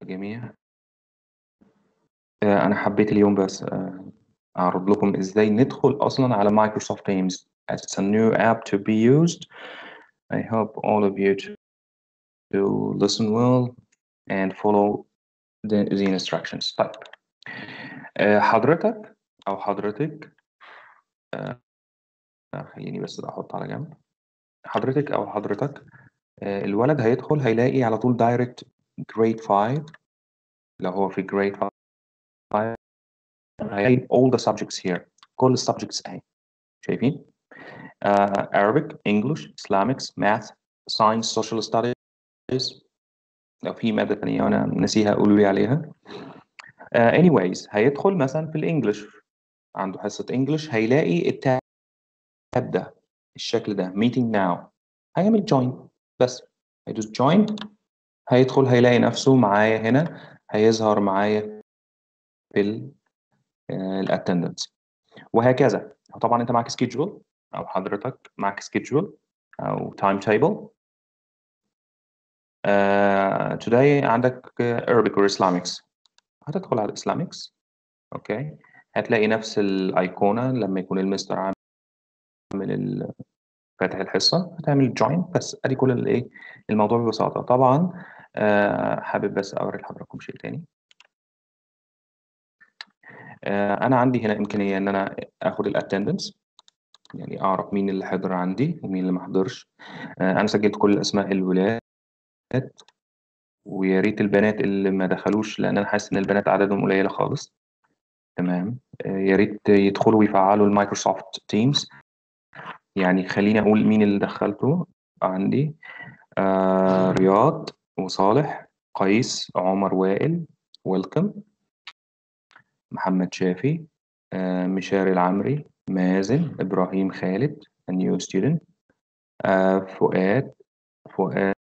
جميع آه، أنا حبيت اليوم بس آه، أعرض لكم إزاي ندخل أصلا على مايكروسوفت تيمز as it's a new app to be used I hope all of you to, to listen well and follow the, the instructions طيب آه، حضرتك أو حضرتك آه، خليني بس ده أحط على جنب حضرتك أو حضرتك آه، الولد هيدخل هيلاقي على طول دايركت جريد 5 لو هو في جريد 5 هيلاقي all the subjects here كل السبجكتس اهي شايفين uh, Arabic English Islamics Math Science Social Studies لو في مادة تانية وأنا نسيها قولوا لي عليها uh, anyways هيدخل مثلا في الإنجليش عنده حصة إنجليش هيلاقي التاب ده الشكل ده meeting now هيعمل join بس هيدوس join هيدخل هيلاقي نفسه معايا هنا هيظهر معايا في الاتندنس وهكذا طبعا انت معاك سكيدجول او حضرتك معاك سكيدجول او تايم تيبل today عندك Arabic or Islamics هتدخل على Islamics اوكي هتلاقي نفس الايقونه لما يكون المستر عامل فاتح الحصه هتعمل جوين بس ادي كل الايه الموضوع ببساطه طبعا آه حابب بس اوري لحضراتكم شيء تاني آه انا عندي هنا امكانيه ان انا اخد الاتندنس يعني اعرف مين اللي حضر عندي ومين اللي ما حضرش آه انا سجلت كل اسماء الولاد ويا ريت البنات اللي ما دخلوش لان انا حاسس ان البنات عددهم قليله خالص تمام آه يا ريت يدخلوا ويفعلوا المايكروسوفت تيمز يعني خليني اقول مين اللي دخلته عندي آه رياض وصالح قيس عمر وائل ويلكم محمد شافي آه مشاري العمري مازن ابراهيم خالد a new student آه فؤاد فؤاد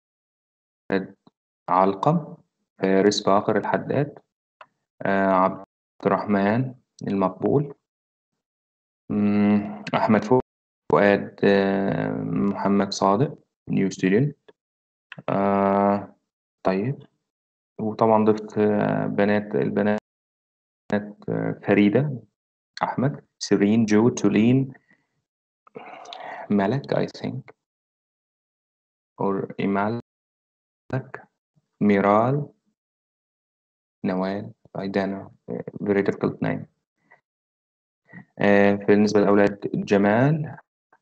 علقم فارس باقر الحداد آه عبد الرحمن المقبول احمد فؤاد آه محمد صادق new student آه طيب وطبعا ضفت آه بنات البنات آه فريدة أحمد سيرين جو تولين ملك I think or إمالك ميرال نوال I don't know very difficult name آه بالنسبة للأولاد جمال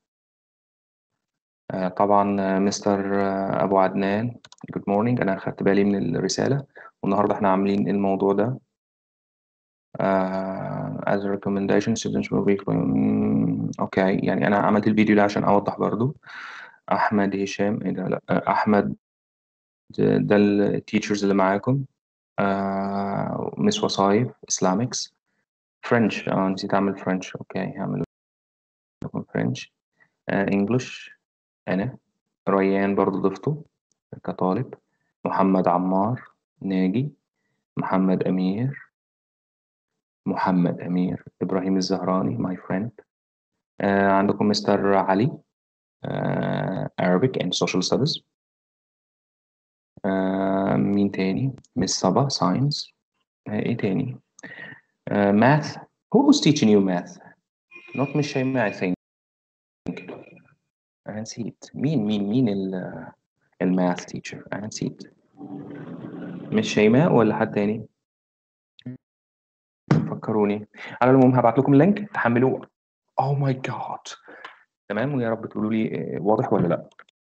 آه طبعا مستر أبو عدنان good morning أنا أخدت بالي من الرسالة والنهاردة احنا عاملين الموضوع ده uh, as a recommendation students will be اوكي okay. يعني انا عملت الفيديو ده عشان اوضح برضو احمد هشام ايه ده لا احمد ده التيتشرز اللي معاكم uh, مس وصايف اسلامكس فرنش اه نسيت اعمل فرنش اوكي هعمل لكم فرنش انجلش انا ريان برضو ضفته كطالب محمد عمار ناجي محمد امير محمد أمير إبراهيم الزهراني my friend آه عندكم مستر علي آه Arabic and Social Studies آه مين تاني مس صبا Science آه إيه تاني آه Math who was teaching you math not مش شيماء I think أنا نسيت مين مين مين ال الماث teacher أنا نسيت مش شيماء ولا حد تاني فكروني على العموم هبعت لكم اللينك تحملوه اوه ماي جاد تمام ويا رب تقولوا لي واضح ولا لا